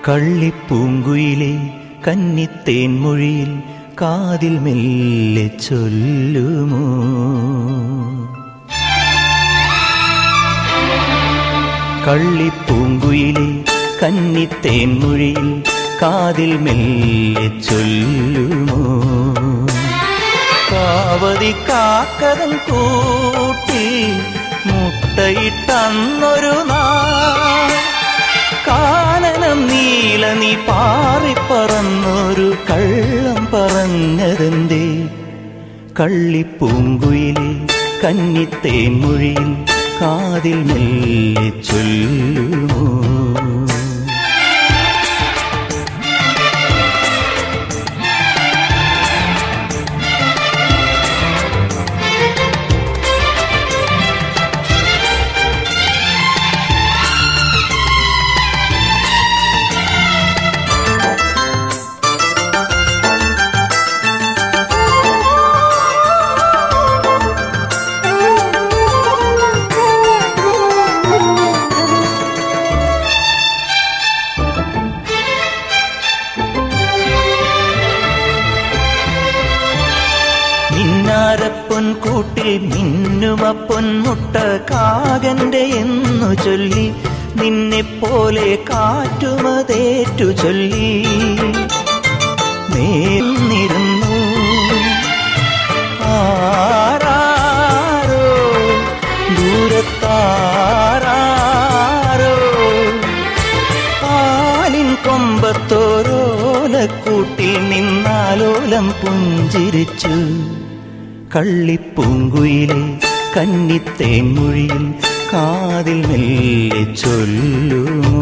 കള്ളിപ്പൂങ്കുയിലെ കന്നിത്തേൻ മൊഴിയിൽ കാതിൽ മെല്ലെ ചൊല്ലുമോ കള്ളിപ്പൂങ്കുയിലെ കന്നിത്തേൻ മൊഴിയിൽ കാതിൽ മെല്ലെ ചൊല്ലുമോ കാവതി കാക്കതൻ കൂട്ടി മുട്ടയിട്ടന്നൊരു നാൾ കാനനം നീല നീ പാറിപ്പറന്നൊരു കള്ളം പറഞ്ഞതെന്തേ കള്ളിപ്പൂങ്കുയിലെ കന്നിത്തേൻ മൊഴിയിൽ കാതിൽ മെല്ലെ ചൊല്ലുമോ മിന്നാരപ്പൊൻ കൂട്ടിൽ മിന്നുമ പൊന്മുട്ട കാകന്റെ എന്നു ചൊല്ലി നിന്നെ പോലെ കാറ്റുമതേറ്റു ചൊല്ലി നേർന്നിരുന്നു ആരാരോ ദൂരത്താരാരോ പാലിൻ കൊമ്പത്തോരോലക്കൂട്ടിൽ നിന്നാലോലം പുഞ്ചിരിച്ചു കള്ളിപ്പൂങ്കുയിലെ കന്നിത്തേൻ മൊഴിയിൽ കാതിൽ മെല്ലെ ചൊല്ലുമോ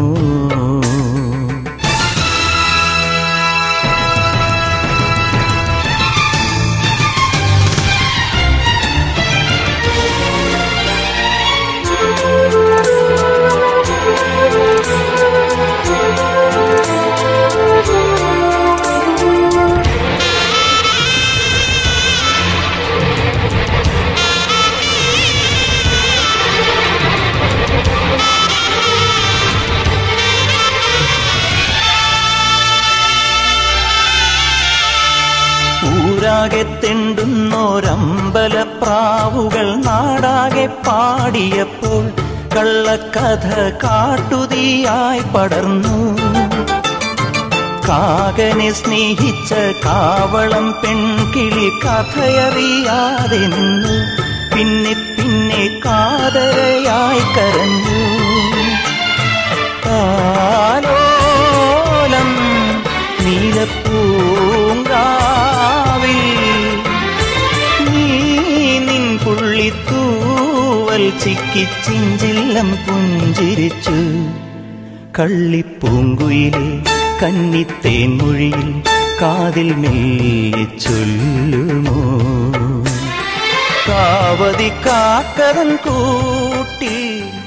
ഊരാകെ തെണ്ടുന്നോരമ്പലപ്രാവുകൾ നാടാകെ പാടിയപ്പോൾ കള്ളക്കഥ കാട്ടുതീയായി പടർന്നു കാകനെ സ്നേഹിച്ച കാവളം പെൺകിളി കഥയറിയാതെ നിന്നു പിന്നെ പിന്നെ കാതരയായി കരഞ്ഞു കാലോലം നീലപ്പൂങ്കാവിൽ നീ നിൻ പുള്ളിത്തൂവൽ ചിക്കിച്ചിഞ്ചില്ലം പുഞ്ചിരിച്ചു കള്ളിപ്പൂങ്കുയിലെ കന്നിത്തേൻ മൊഴിയിൽ കാതിൽ മെല്ലെ ചൊല്ലുമോ കാവതി കാക്കവൻ കൂട്ടി